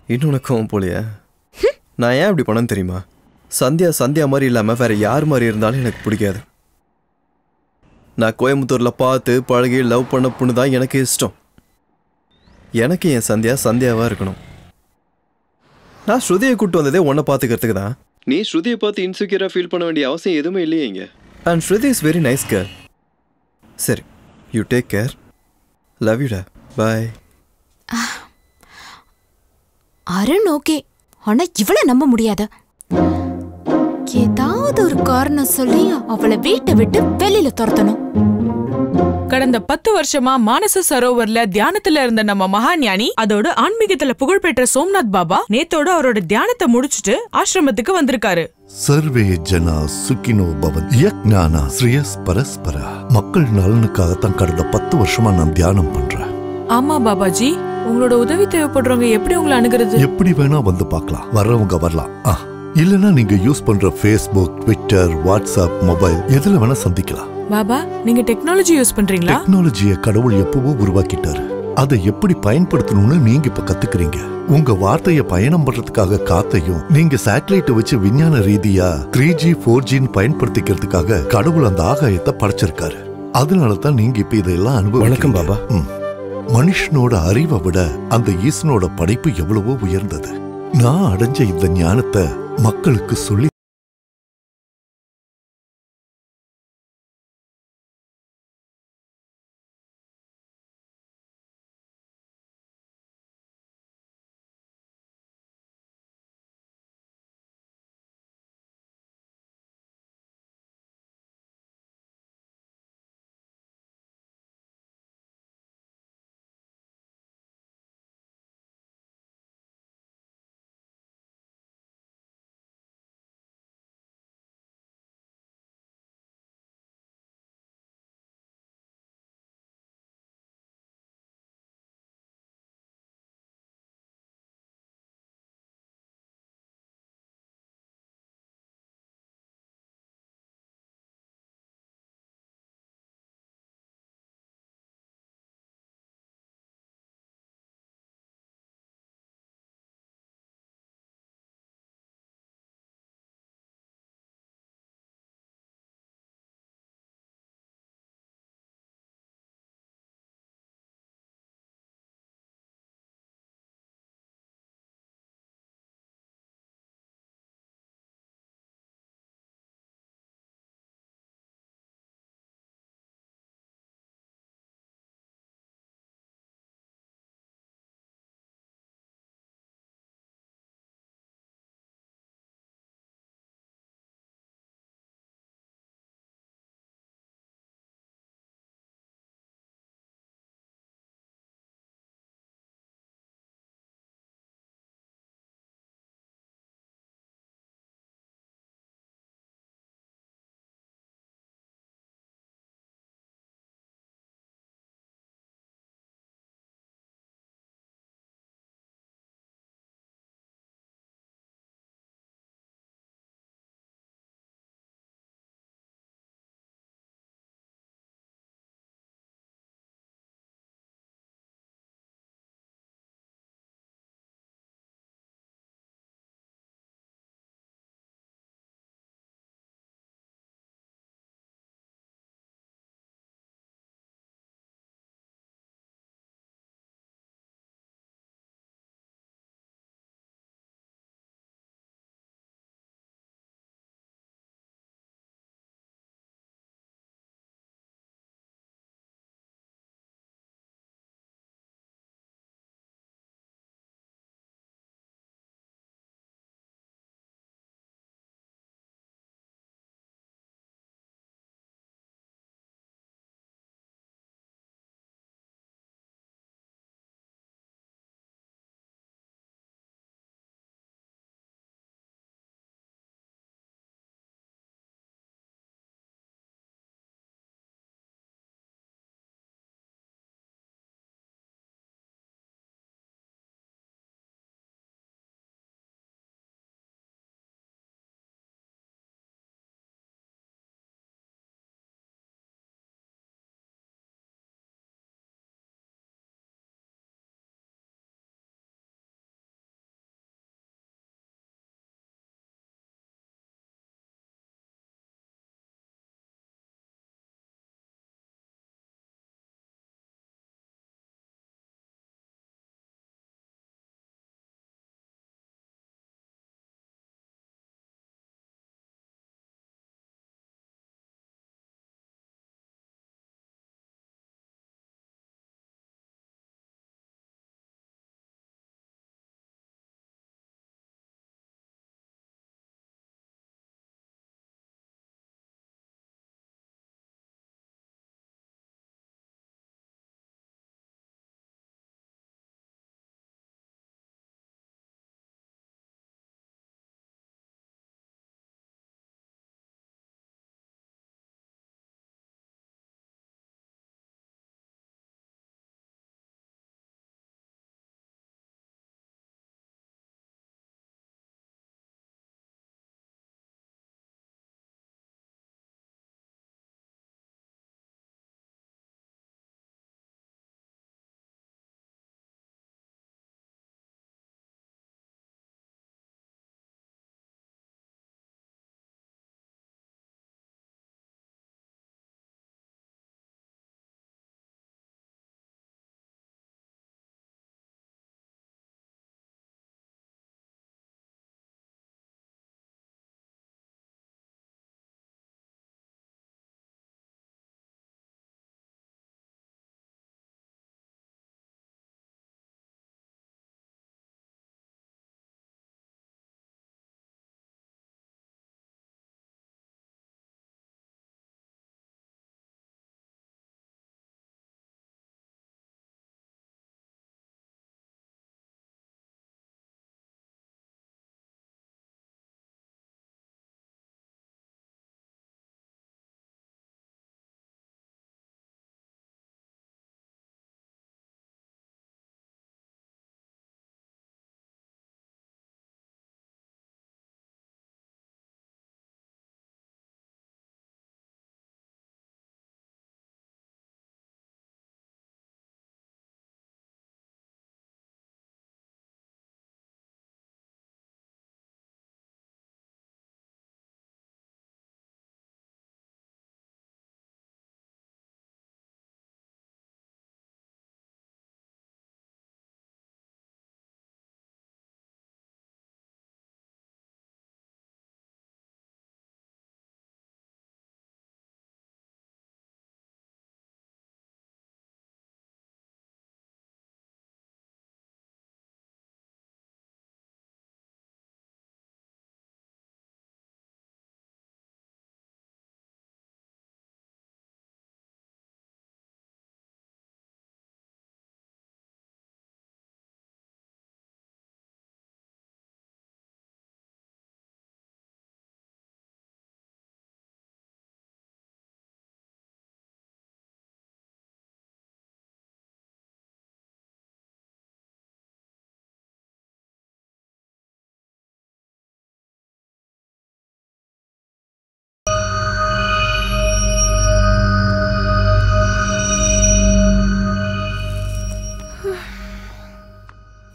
இன்னும் உனக்கு கோவம் போலையா நான் ஏன் இப்படி பண்ணேன்னு தெரியுமா சந்தியா சந்தியா மாதிரி இல்லாமல் வேற யார் மாதிரி இருந்தாலும் எனக்கு பிடிக்காது நான் கோயம்புத்தூரில் பார்த்து பழகி லவ் பண்ண பொண்ணு தான் எனக்கு இஷ்டம் எனக்கு என் சந்தியா சந்தியாவாக இருக்கணும் நான் ஸ்ருதியை கூட்டு வந்ததே உன்னை பார்த்துக்கிறதுக்கு தான் நீ ஸ்ருதியை பார்த்து இன்செக்யூராக ஃபீல் பண்ண வேண்டிய அவசியம் எதுவுமே இல்லையே இங்க and Shruthi is very nice care சரி யூ டேக் கேர் லவ் யூடா பாய் அருண் ஓகே ஆனா இவளை நம்ப முடியாது ஏதாவது ஒரு காரணம் சொல்லி அவளை வீட்டை விட்டு வெளியில துரத்தணும் கடந்த பத்து வருஷமா மானச சரோவர்ல தியானத்துல இருந்த நம்ம மகாஞானி அதோட ஆன்மீகத்துல புகழ்பெற்ற சோம்நாத் பாபா நேத்தோட அவரோட தியானத்தை முடிச்சுட்டு ஆசிரமத்துக்கு வந்திருக்காரு சர்வே ஜனா சுக்கினோ பவன் யக்ஞானா ஸ்ரேயஸ் பரஸ்பர மக்கள் நலனுக்காகத்தான் கடந்த பத்து வருஷமா நான் தியானம் பண்றேன் ஆமா பாபாஜி உங்களோட உதவி தேவைப்படுறவங்க எப்படி உங்களை அணுகிறது எப்படி வேணா வந்து பார்க்கலாம் வர்றவங்க வரலாம் ஆ இல்லனா நீங்க யூஸ் பண்ற ஃபேஸ்புக் ட்விட்டர் வாட்ஸ்அப் மொபைல் எதுல வேணா சந்திக்கலாம் பாபா நீங்க டெக்னாலஜி யூஸ் பண்றீங்களா டெக்னாலஜிய கடவுள் எப்பவோ உருவாக்கிட்டாரு அதை எப்படி பயன்படுத்தணும்னு நீங்க இப்ப கத்துக்கிறீங்க உங்க வார்த்தைய பயணம் பண்றதுக்காக காத்தையும் நீங்க சேட்டலைட்டை வச்சு விஞ்ஞான ரீதியா த்ரீ ஜி ஃபோர் ஜின்னு பயன்படுத்திக்கிறதுக்காக கடவுள் அந்த ஆகாயத்தை படைச்சிருக்காரு அதனால தான் நீங்க இப்ப இதெல்லாம் அனுபவம் வணக்கம் பாபா. மனுஷனோட அறிவை விட அந்த ஈசனோட படைப்பு எவ்வளவோ உயர்ந்தது நான் அடைஞ்ச இந்த ஞானத்தை மக்களுக்கு சொல்லி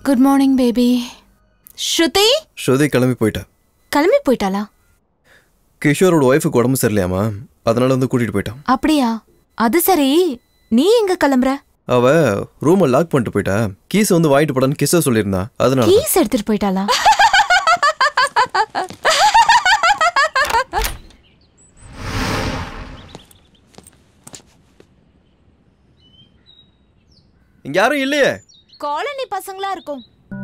good morning baby Shruthi Shruthi கிளம்பி போயிட்டா கிளம்பி போயிட்டாளா கிஷோரோட ஒய்ஃபுக்கு உடம்பு சரியில்லையாமா அதனால வந்து கூட்டிட்டு போயிட்டான் அப்படியா அது சரி நீ எங்க கிளம்புற அவ ரூமை லாக் பண்ணிட்டு போயிட்டா கீஸ் வந்து வாங்கிட்டு போடான்னு கிஸ்ஸ சொல்லியிருந்தா அதனால கீஸ் எடுத்துட்டு போயிட்டாளா இங்க யாரும் இல்லையே காலனி பசங்களா இருக்கும்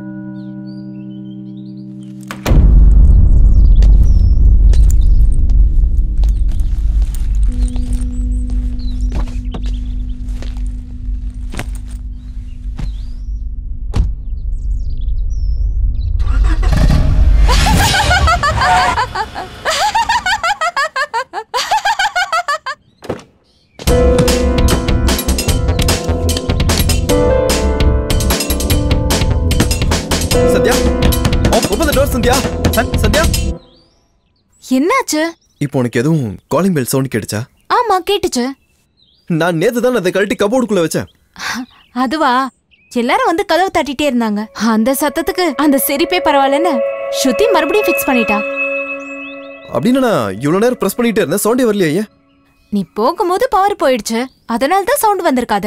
Sathya open the door Sathya சத்- சத்யா என்னாச்சு இப்போ உனக்கு எதுவும் காலிங் பெல் சவுண்ட் கேட்டுச்சா ஆமா கேட்டுச்சு நான் நேத்து தான் அதை கழட்டி கபோர்டுக்குள்ள வச்சேன் அதுவா எல்லாரும் வந்து கதவு தட்டிட்டே இருந்தாங்க அந்த சத்தத்துக்கு அந்த சிரிப்பே பரவாயில்லன்னு ஸ்ருதி மறுபடியும் ஃபிக்ஸ் பண்ணிட்டா அப்படின்னு நான் இவ்வளோ நேரம் ப்ரெஸ் பண்ணிட்டே இருந்தேன் சவுண்டே வரலையே ஏன் நீ போகும்போது பவர் போயிடுச்சு அதனால தான் சவுண்ட் வந்திருக்காது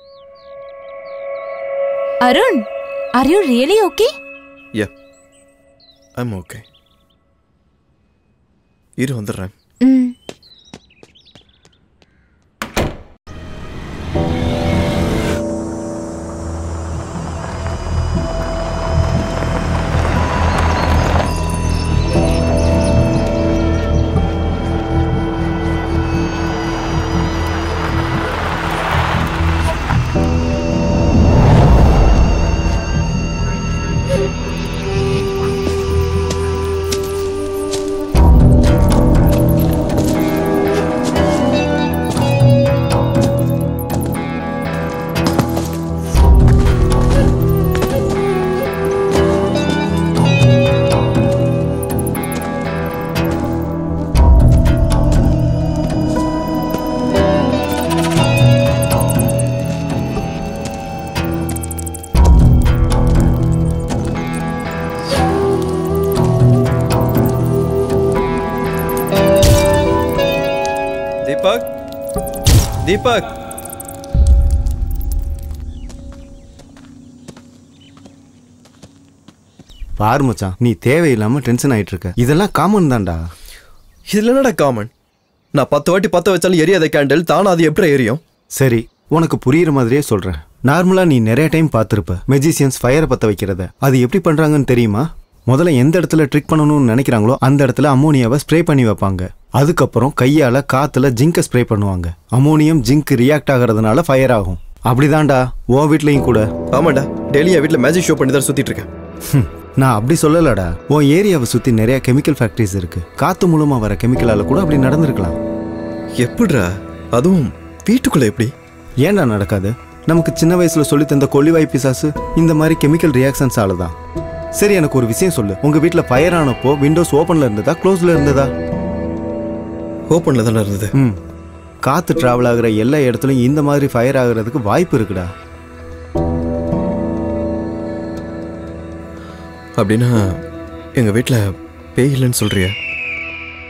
Arun are you really okay ஏ ஐம் ஓகே இரு வந்துடுறேன் ம் தீபக் தீபக் பாரு மச்சான் நீ தேவையில்லாம டென்ஷன் ஆயிட்டு இருக்க இதெல்லாம் காமன் தான்டா இதுல என்னடா காமன் நான் பத்து வாட்டி பத்த வச்சாலும் எரியாத கேண்டில் தானா அது எப்படி எரியும் சரி உனக்கு புரியுற மாதிரியே சொல்றேன் நார்மலா நீ நிறைய டைம் பார்த்துருப்ப மெஜிசியன்ஸ் ஃபயரை பத்த வைக்கிறத அது எப்படி பண்றாங்கன்னு தெரியுமா முதல்ல எந்த இடத்துல ட்ரிக் பண்ணணும்னு நினைக்கிறாங்களோ அந்த இடத்துல அமோனியாவை ஸ்ப்ரே பண்ணி வைப்பாங்க அதுக்கப்புறம் கையால காத்துல ஜிங்கை ஸ்ப்ரே பண்ணுவாங்க அமோனியம் ஜிங்க் ரியாக்ட் ஆகிறதுனால ஃபயர் ஆகும் அப்படிதான்டா உன் வீட்லயும் கூட ஆமாண்டா டெய்லி என் வீட்டில் மேஜிக் ஷோ பண்ணி தான் சுத்திட்டு இருக்கேன் ஹம், நான் அப்படி சொல்லலடா உன் ஏரியாவை சுத்தி நிறைய கெமிக்கல் ஃபேக்டரிஸ் இருக்கு காத்து மூலமா வர கெமிக்கலால கூட அப்படி நடந்திருக்கலாம் எப்படிடா அதுவும் வீட்டுக்குள்ள எப்படி ஏன்டா நடக்காது நமக்கு சின்ன வயசுல சொல்லி தந்த கொல்லிவாய் பிசாசு இந்த மாதிரி கெமிக்கல் ரியாக்ஷன்ஸால தான் சரி எனக்கு ஒரு விஷயம் சொல்லு உங்க வீட்ல ஃபயர் ஆனப்போ விண்டோஸ் ஓப்பன்ல இருந்ததா க்ளோஸ்ல இருந்ததா ஓப்பனில் தானே இருந்தது ம் காத்து டிராவல் ஆகுற எல்லா இடத்துலயும் இந்த மாதிரி ஃபயர் ஆகுறதுக்கு வாய்ப்பு இருக்குடா அப்படின்னா எங்கள் வீட்டில் பேய் இல்லைன்னு சொல்றியா